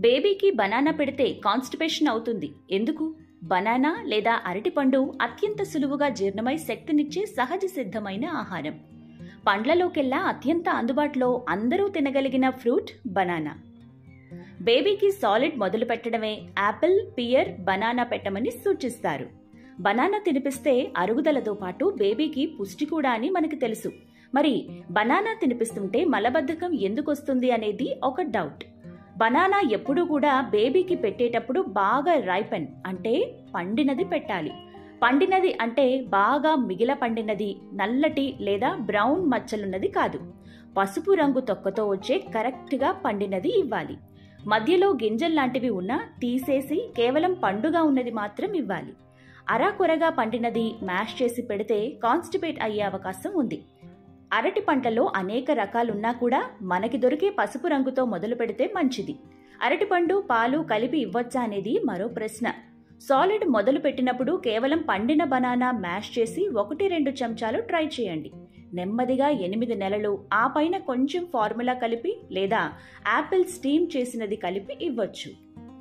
బేబీకి బనానా పెడితే కాన్స్టిపేషన్ అవుతుంది ఎందుకు బనానా లేదా అరటిపండు అత్యంత సులువుగా జీర్ణమై శక్తినిచ్చే సహజ సిద్ధమైన ఆహారం పండ్లలోకెల్లా అత్యంత అందుబాటులో అందరూ తినగలిగిన ఫ్రూట్ బనానా బేబీకి సాలిడ్ మొదలు పెట్టడమే యాపిల్ పియర్ బనానా పెట్టమని సూచిస్తారు బనానా తినిపిస్తే అరుగుదలతో పాటు బేబీకి పుష్టి కూడా అని మనకు తెలుసు మరి బనానా తినిపిస్తుంటే మలబద్ధకం ఎందుకు వస్తుంది అనేది ఒక డౌట్ బనానా ఎప్పుడూ కూడా బేబీకి పెట్టేటప్పుడు బాగా రైపన్ అంటే పండినది పెట్టాలి పండినది అంటే బాగా మిగిల పండినది నల్లటి లేదా బ్రౌన్ మచ్చలున్నది కాదు పసుపు రంగు తొక్కతో వచ్చే కరెక్ట్గా పండినది ఇవ్వాలి మధ్యలో గింజల్లాంటివి ఉన్నా తీసేసి కేవలం పండుగా ఉన్నది మాత్రం ఇవ్వాలి అరాకొరగా పండినది మ్యాష్ చేసి పెడితే కాన్స్టిపేట్ అయ్యే అవకాశం ఉంది అరటి పంటలో అనేక రకాలున్నా కూడా మనకి దొరికే పసుపు రంగుతో మొదలు పెడితే మంచిది అరటిపండు పాలు కలిపి ఇవ్వచ్చా అనేది మరో ప్రశ్న సాలిడ్ మొదలు పెట్టినప్పుడు కేవలం పండిన బనానా మ్యాష్ చేసి ఒకటి రెండు చెంచాలు ట్రై చేయండి నెమ్మదిగా ఎనిమిది నెలలు ఆ పైన కొంచెం ఫార్ములా కలిపి లేదా యాపిల్ స్టీమ్ చేసినది కలిపి ఇవ్వచ్చు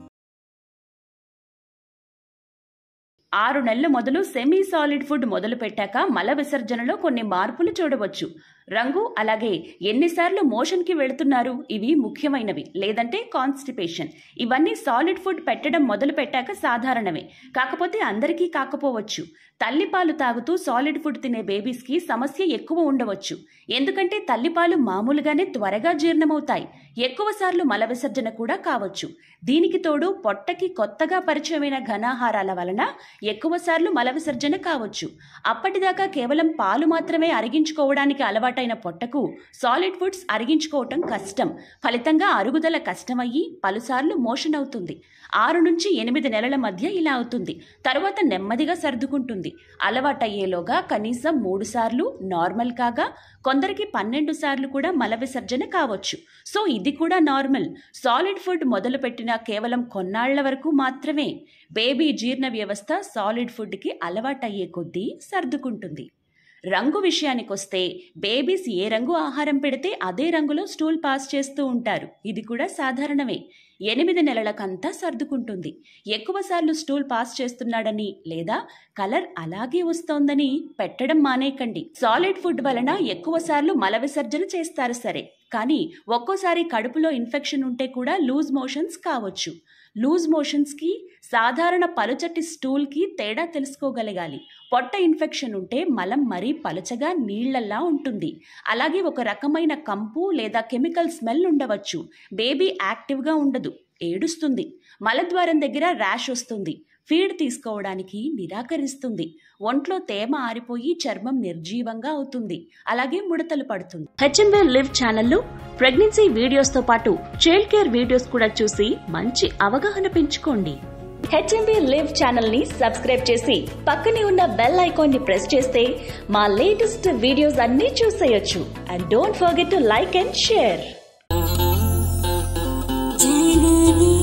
ఆరు నెలలు మొదలు సెమీ సాలిడ్ ఫుడ్ మొదలు పెట్టాక మల విసర్జనలో కొన్ని మార్పులు చూడవచ్చు రంగు అలాగే ఎన్నిసార్లు మోషన్కి వెళుతున్నారు ఇవి ముఖ్యమైనవి లేదంటే కాన్స్టిపేషన్ ఇవన్నీ సాలిడ్ ఫుడ్ పెట్టడం మొదలు పెట్టాక సాధారణమే కాకపోతే అందరికీ కాకపోవచ్చు తల్లిపాలు తాగుతూ సాలిడ్ ఫుడ్ తినే బేబీస్కి సమస్య ఎక్కువ ఉండవచ్చు ఎందుకంటే తల్లిపాలు మామూలుగానే త్వరగా జీర్ణమవుతాయి ఎక్కువసార్లు మల విసర్జన కూడా కావచ్చు దీనికి తోడు పొట్టకి కొత్తగా పరిచయమైన ఘనాహారాల వలన ఎక్కువసార్లు మల విసర్జన కావచ్చు అప్పటిదాకా కేవలం పాలు మాత్రమే అరిగించుకోవడానికి అలవాటైన పొట్టకు సాలిడ్ ఫుడ్స్ అరిగించుకోవటం కష్టం ఫలితంగా అరుగుదల కష్టమయ్యి పలుసార్లు మోషన్ అవుతుంది ఆరు నుంచి ఎనిమిది నెలల మధ్య ఇలా అవుతుంది తరువాత నెమ్మదిగా సర్దుకుంటుంది అలవాటయ్యేలోగా కనీసం మూడు సార్లు నార్మల్ కాగా కొందరికి పన్నెండు సార్లు కూడా మల విసర్జన కావచ్చు సో ఇది కూడా నార్మల్ సాలిడ్ ఫుడ్ మొదలుపెట్టిన కేవలం కొన్నాళ్ల వరకు మాత్రమే బేబీ జీర్ణ వ్యవస్థ సాలిడ్ ఫుడ్కి అలవాటయ్యే కొద్దీ సర్దుకుంటుంది రంగు విషయానికొస్తే బేబీస్ ఏ రంగు ఆహారం పెడితే అదే రంగులో స్టూల్ పాస్ చేస్తూ ఉంటారు ఇది కూడా సాధారణమే ఎనిమిది నెలలకంతా సర్దుకుంటుంది ఎక్కువసార్లు స్టూల్ పాస్ చేస్తున్నాడని లేదా కలర్ అలాగే వస్తోందని పెట్టడం మానేయకండి సాలిడ్ ఫుడ్ వలన ఎక్కువసార్లు మల విసర్జన చేస్తారు సరే కానీ ఒక్కోసారి కడుపులో ఇన్ఫెక్షన్ ఉంటే కూడా లూజ్ మోషన్స్ కావచ్చు లూజ్ మోషన్స్కి సాధారణ పలుచటి స్టూల్కి తేడా తెలుసుకోగలగాలి పొట్ట ఇన్ఫెక్షన్ ఉంటే మలం మరీ పలుచగా నీళ్లల్లా ఉంటుంది అలాగే ఒక రకమైన కంపు లేదా కెమికల్ స్మెల్ ఉండవచ్చు బేబీ యాక్టివ్గా ఉండదు ఏడుస్తుంది మలద్వారం దగ్గర ర్యాష్ వస్తుంది ఫీడ్ తీసుకోవడానికి నిరాకరిస్తుంది ఒంట్లో తేమ ఆరిపోయి చర్మం నిర్జీవంగా అవుతుంది అలాగే ముడతలు పడుతుంది హెచ్ఎంవే లివ్ ఛానల్లో ప్రెగ్నెన్సీ వీడియోస్తో పాటు చైల్డ్ కేర్ వీడియోస్ కూడా చూసి మంచి అవగాహన పెంచుకోండి హెచ్ఎంబీ లివ్ ఛానల్ ని సబ్స్క్రైబ్ చేసి పక్కనే ఉన్న బెల్ ఐకాన్ ని ప్రెస్ చేస్తే మా లేటెస్ట్ వీడియోస్ అన్నీ చూసేయొచ్చు and don't forget to like and share Janani